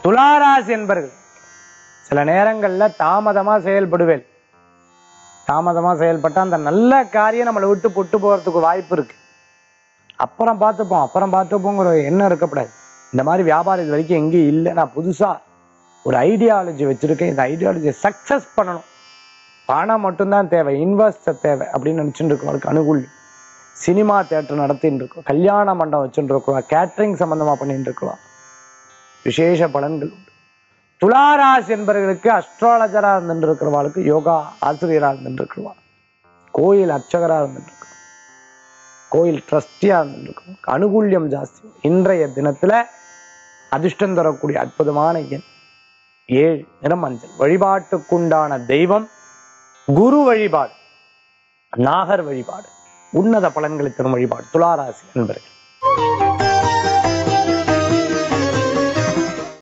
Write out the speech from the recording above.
துளாராசி என்பர்கள் சில நேரங்கள்ல தாமதமா செயல்படுவேன் தாமதமா செயல்பட்டா அந்த நல்ல காரியம் நம்மளை விட்டு பொட்டு போறதுக்கு வாய்ப்பு இருக்கு அப்புறம் பார்த்துப்போம் அப்புறம் பார்த்துப்போங்கிற எண்ணம் இருக்கக்கூடாது இந்த மாதிரி வியாபாரம் இது வரைக்கும் எங்கேயும் இல்லை நான் புதுசா ஒரு ஐடியாலஜி வச்சிருக்கேன் இந்த ஐடியாலஜியை சக்சஸ் பண்ணணும் பணம் மட்டும்தான் தேவை இன்வெஸ்டர் தேவை அப்படின்னு நினைச்சுட்டு இருக்கவங்களுக்கு அனுகூலம் சினிமா தேட்டர் நடத்தின்னு இருக்கோம் கல்யாண மண்டபம் வச்சுட்டு இருக்கிறோம் கேட்டரிங் சம்பந்தமா பண்ணிட்டு இருக்கிறோம் விசேஷ பலன்கள் உண்டு துளாராசி என்பவர்களுக்கு அஸ்ட்ராலஜரா இருந்துட்டு இருக்கிறவாளுக்கு யோகா ஆசிரியரா இருந்துட்டு இருக்கிறவா கோயில் அர்ச்சகரா இருந்துட்டு இருக்கிறோம் கோயில் ட்ரஸ்டியா இருந்துட்டு இருக்கிறோம் அனுகூல்யம் ஜாஸ்தி இன்றைய தினத்துல அதிர்ஷ்டம் தரக்கூடிய அற்புதமான எண் ஏழு நிறமஞ்சள் வழிபாட்டுக்குண்டான தெய்வம் குரு வழிபாடு நாகர் வழிபாடு உன்னத பலன்களை தரும் வழிபாடு துளாராசி என்பர்கள்